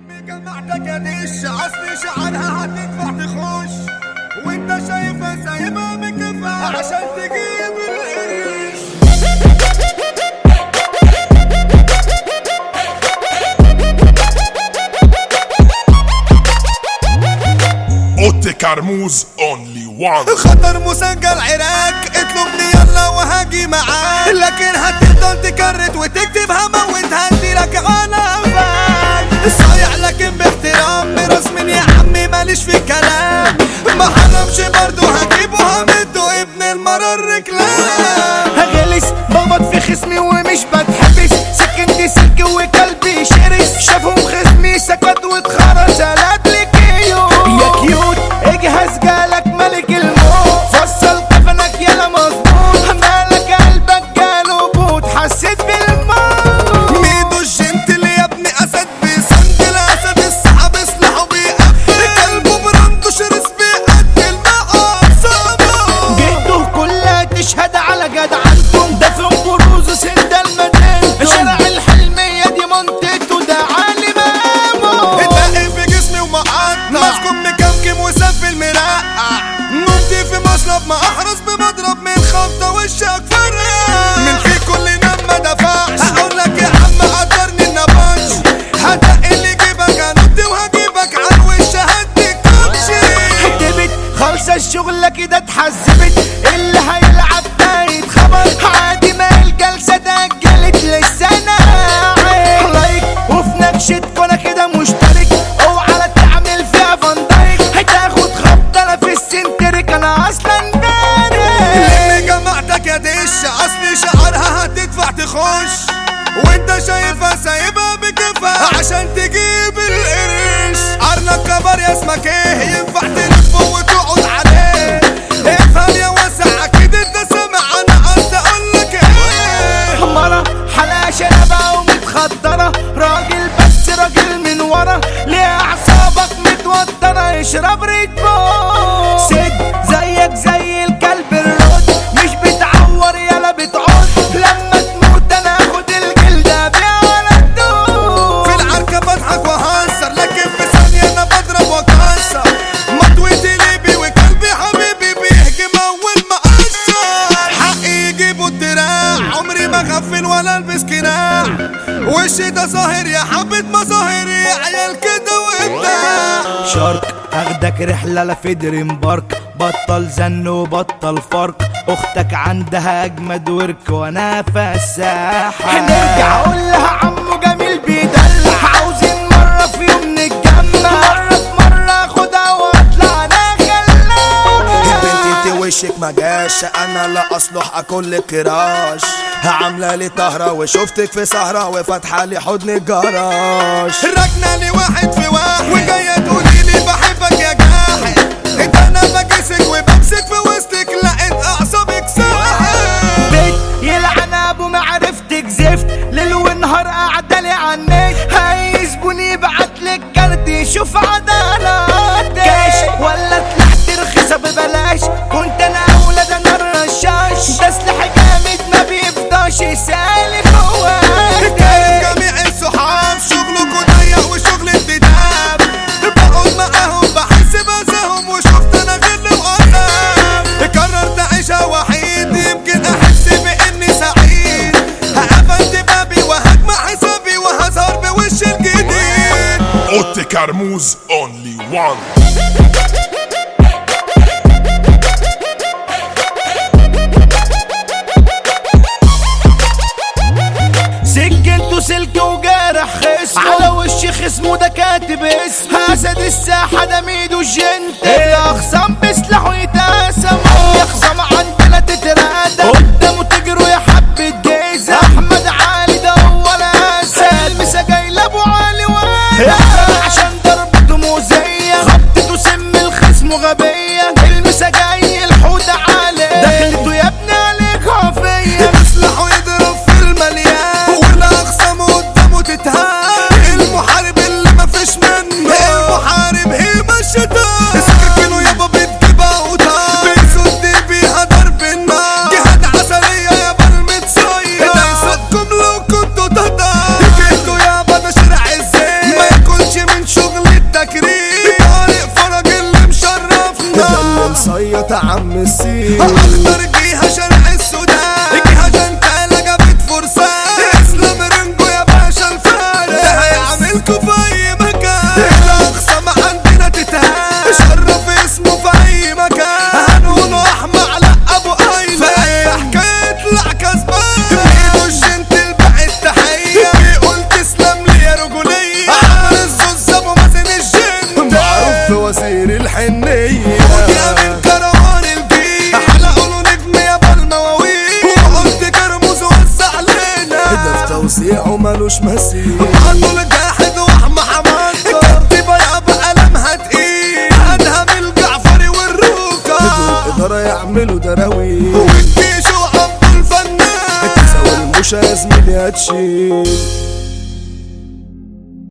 جمعتك يا دش اصل شعرها هتدفع تخش وانت شايفها سايبها بكفها عشان تجيب القرش اوتي كرموز اونلي وان خطر مسجل عراك اطلبني يلا وهاجي معاك لكن هتفضل تكرت وتكتب هموت هديلك على فاك صايع لكن باحترام برسم يا عمي ماليش في كلام ما حرمش برضه هجيبه همده ابن المرر كلام هغلس بابط في خصمي ومش بتحبس سكنتي سلك وكلبي شرس شافهم خصمي سكت واتخرج قالت لي كيوت يا كيوت اجهز جالك ملك الموت فصل كفنك يلا مظبوط مالك قلبك جاله بوت حسيت بالموت ميدو الجنتل يا ابني اسد بيسند الاسد السحب سلاحه بيقفل قلبه براندو شرس بيقتل مع اعصابه جهده كلها تشهد على جدعنتم ده في بروز سند المدينة شارع الحلمية دي منطقته ده عالم امه اتنقل في جسمي ومقطع مسكوب مكمكم وسف المرقع نمتي في مشرب ما احرس بمضرب من خبطة وشك فرقع من في كلنا ما دفعش هقول لك يا عم قدرني النبطش هتقل اللي جيبك هنط وهجيبك على الوش هديك كوتشي كدبت خالصة الشغلة كده اتحزبت اللي هيلعب ده يتخبط عادي ما الجلسة اتأجلت لسه انا قاعد لايك وفي نكشتكوا انا كده مشترك اوعى لا تعمل فيها فان دايك هتاخد خبطة انا في السنترك انا اصلا داري اللي جمعتك يا دش اصل شعرها هتدفع تخش وانت شايفها سايبها بكفها عشان تجيب القرش عرنك كبر يا اسمك ايه ينفع تلف وتقعد عليه افهم يا واسع اكيد انت سامع انا قصدي اقولك ايه حمرة حلقة شنبة ومتخدرة راجل بس راجل من ورا ليه اعصابك متوترة اشرب ريد بول سد زيك زي الكلب الرد مش بتعور يلا بتعض لما تموت انا اخد الجلدة بيها ولا تدوس في العركة بضحك وهزر لكن في ثانية انا بضرب واكسر مطوتي ليبي وكلبي حبيبي بيهجم اول ما اقشر حقي يجيبوا الدراع عمري ما غفل ولا البس كراع وشي ده ظاهر يا حبة مظاهر يا عيال كده وابداع شارك اخدك رحلة لفي دريم بارك بطل زن وبطل فرق اختك عندها اجمد ورك وانا فساحة نرجع اقول لها عمو جميل بيدلع عاوزين مرة في يوم نتجمع مرة في مرة اخدها واطلع انا البنت خلاها انت وشك ما جاش انا لا اصلح اكون لك كراش عامله لي طهره وشفتك في سهره وفاتحه لي حضن الجراج ركنا لي واحد في واحد وجايه تقولي لي بحبك يا جاحد انت انا بجسك وبمسك في وسطك لقيت اعصابك ساحل بيت يلعن ابو معرفتك زفت ليل ونهار قاعدة لي عنك هيسبوني يبعتلك كارت يشوف عدالاتك كاش ولا طلعت رخيصة ببلاش كنت انا اولى ده انا الرشاش ده سلاح جامد ما بيفضاش سالي كان خواتك جميع الصحاب شغلكوا ضيق وشغل انتداب بقعد معاهم بحس بأذاهم وشفت انا غل وقدام قررت اعيشها وحيد يمكن احس باني سعيد هقفلت بابي وهجمع حسابي وهظهر بوش الجديد اوتي كرموز اونلي وان سكنته سلك وجارح خصمه على وش خصمه ده كاتب اسمه اسد الساحه ده ميدو الجنت الاخصام بسلاحه يتقسموا يخصم عندنا تترادى قدامه تجروا يا حبه جيزه احمد علي ده هو الاسد المسا جاي لابو علي وانا عشان ضربته مؤذيه خبطته سم الخصم غبيه المسا جاي الحوت علي دخلته يا ابني عليك عافيه مسلحه يضرب في المليان والاخصام قدامه تتهان المحارب اللي مفيش منه المحارب هي الشيطان سكاكينه يابا بتجيبها وطار بيسد بيها ضرب النار جهاد عسلية يابا المتصير ده يسكم لو كنتوا تهدر جيتوا يابا ده شارع الزين ما يكونش التقيل اختار جيها شرق السودان جيها جنتالة جابت فرسان اسلام رنجو يا باشا الفارس ده هيعملكوا في اي مكان الاقسام عندنا تتهان شرف اسمه في اي مكان هنقوله احمى على ابو ايمن في اي حكاية يطلع كسبان بايده الجنتل بقى التحية بيقول تسلم لي يا رجولية عمر الزوز ابو مازن الجن معروف بوزير الحنية يا من كروان الجيل حلقوا له نجم يا بالمواويل وقلت كرموز وزع لنا ده في توزيعه ملوش مثيل عنده الجاحد واحمى حماد كتب يا بقلمها تقيل ادهم الجعفري والروكا الإدارة يعملوا دراويل والجيش وعبد الفنان تساوي المشا يا زميلي هتشيل